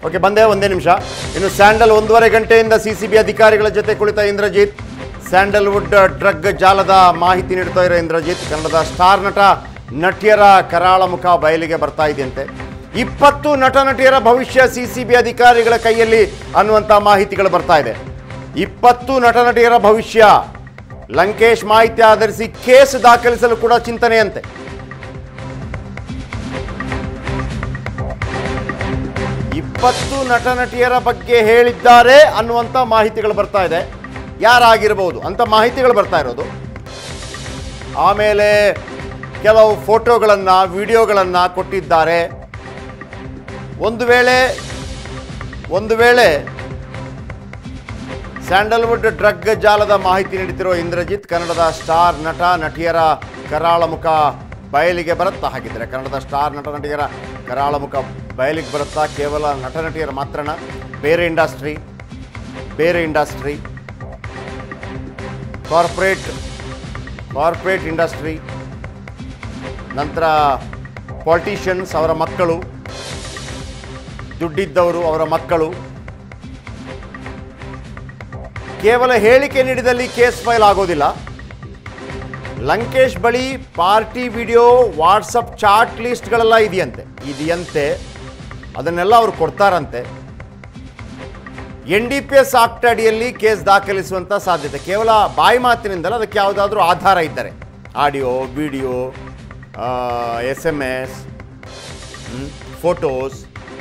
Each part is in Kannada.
ಓಕೆ ಬಂದೆ ಒಂದೇ ನಿಮಿಷ ಇನ್ನು ಸ್ಯಾಂಡಲ್ ಒಂದೂವರೆ ಗಂಟೆಯಿಂದ ಸಿ ಸಿ ಬಿ ಅಧಿಕಾರಿಗಳ ಜೊತೆ ಕುಳಿತ ಇಂದ್ರಜಿತ್ ಸ್ಯಾಂಡಲ್ವುಡ್ ಡ್ರಗ್ ಜಾಲದ ಮಾಹಿತಿ ನೀಡ್ತಾ ಇರೋ ಇಂದ್ರಜಿತ್ ಕನ್ನಡದ ಸ್ಟಾರ್ ನಟ ನಟಿಯರ ಕರಾಳ ಮುಖ ಬಯಲಿಗೆ ಬರ್ತಾ ಇದೆಯಂತೆ ಇಪ್ಪತ್ತು ನಟ ನಟಿಯರ ಭವಿಷ್ಯ ಸಿ ಸಿ ಬಿ ಅಧಿಕಾರಿಗಳ ಕೈಯಲ್ಲಿ ಅನ್ನುವಂಥ ಮಾಹಿತಿಗಳು ಬರ್ತಾ ಇದೆ ಇಪ್ಪತ್ತು ನಟ ನಟಿಯರ ಭವಿಷ್ಯ ಲಂಕೇಶ್ ಮಾಹಿತಿ ಆಧರಿಸಿ ಕೇಸ್ ದಾಖಲಿಸಲು ಕೂಡ ಚಿಂತನೆಯಂತೆ ಇಪ್ಪತ್ತು ನಟ ನಟಿಯರ ಬಗ್ಗೆ ಹೇಳಿದ್ದಾರೆ ಅನ್ನುವಂಥ ಮಾಹಿತಿಗಳು ಬರ್ತಾ ಇದೆ ಯಾರಾಗಿರ್ಬೋದು ಅಂತ ಮಾಹಿತಿಗಳು ಬರ್ತಾ ಇರೋದು ಆಮೇಲೆ ಕೆಲವು ಫೋಟೋಗಳನ್ನು ವಿಡಿಯೋಗಳನ್ನು ಕೊಟ್ಟಿದ್ದಾರೆ ಒಂದು ವೇಳೆ ಒಂದು ವೇಳೆ ಸ್ಯಾಂಡಲ್ವುಡ್ ಡ್ರಗ್ ಜಾಲದ ಮಾಹಿತಿ ನೀಡುತ್ತಿರುವ ಇಂದ್ರಜಿತ್ ಕನ್ನಡದ ಸ್ಟಾರ್ ನಟ ನಟಿಯರ ಕರಾಳ ಮುಖ ಬಯಲಿಗೆ ಬರುತ್ತಾ ಹಾಗಿದ್ರೆ ಕನ್ನಡದ ಸ್ಟಾರ್ ನಟ ನಟಿಯರ ಕರಾಳ ಮುಖ ಬಯಲಿಗೆ ಬರುತ್ತಾ ಕೇವಲ ನಟ ನಟಿಯರ ಮಾತ್ರನ ಬೇರೆ ಇಂಡಸ್ಟ್ರಿ ಬೇರೆ ಇಂಡಸ್ಟ್ರಿ ಕಾರ್ಪೊರೇಟ್ ಕಾರ್ಪೊರೇಟ್ ಇಂಡಸ್ಟ್ರಿ ನಂತರ ಪಾಲಿಟಿಷಿಯನ್ಸ್ ಅವರ ಮಕ್ಕಳು ದುಡ್ಡಿದ್ದವರು ಅವರ ಮಕ್ಕಳು ಕೇವಲ ಹೇಳಿಕೆ ನೀಡಿದಲ್ಲಿ ಕೇಸ್ ಫೈಲ್ ಆಗೋದಿಲ್ಲ ಲಂಕೇಶ್ ಬಳಿ ಪಾರ್ಟಿ ವಿಡಿಯೋ ವಾಟ್ಸಪ್ ಚಾಟ್ ಲಿಸ್ಟ್ಗಳೆಲ್ಲ ಇದೆಯಂತೆ ಇದೆಯಂತೆ ಅದನ್ನೆಲ್ಲ ಅವ್ರು ಕೊಡ್ತಾರಂತೆ N D P S act ಅಡಿಯಲ್ಲಿ ಕೇಸ್ ದಾಖಲಿಸುವಂಥ ಸಾಧ್ಯತೆ ಕೇವಲ ಬಾಯಿ ಮಾತಿನಿಂದಲ್ಲ ಅದಕ್ಕೆ ಯಾವುದಾದ್ರೂ ಆಧಾರ ಇದ್ದರೆ audio video S M S photos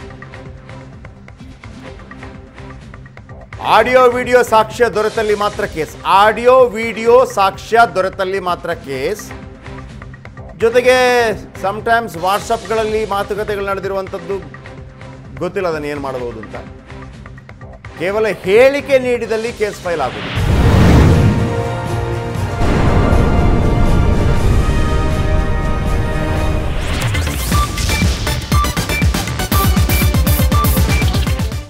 audio video ಸಾಕ್ಷ್ಯ ದೊರೆತಲ್ಲಿ ಮಾತ್ರ ಕೇಸ್ ಆಡಿಯೋ ವಿಡಿಯೋ ಸಾಕ್ಷ್ಯ ದೊರೆತಲ್ಲಿ ಮಾತ್ರ ಕೇಸ್ ಜೊತೆಗೆ ಸಮ್ಟೈಮ್ಸ್ ವಾಟ್ಸಪ್ಗಳಲ್ಲಿ ಮಾತುಕತೆಗಳು ನಡೆದಿರುವಂಥದ್ದು ಗೊತ್ತಿಲ್ಲ ಅದನ್ನು ಏನು ಮಾಡಬಹುದು ಅಂತ ಕೇವಲ ಹೇಳಿಕೆ ನೀಡಿದಲ್ಲಿ ಕೇಸ್ ಫೈಲ್ ಆಗುವುದು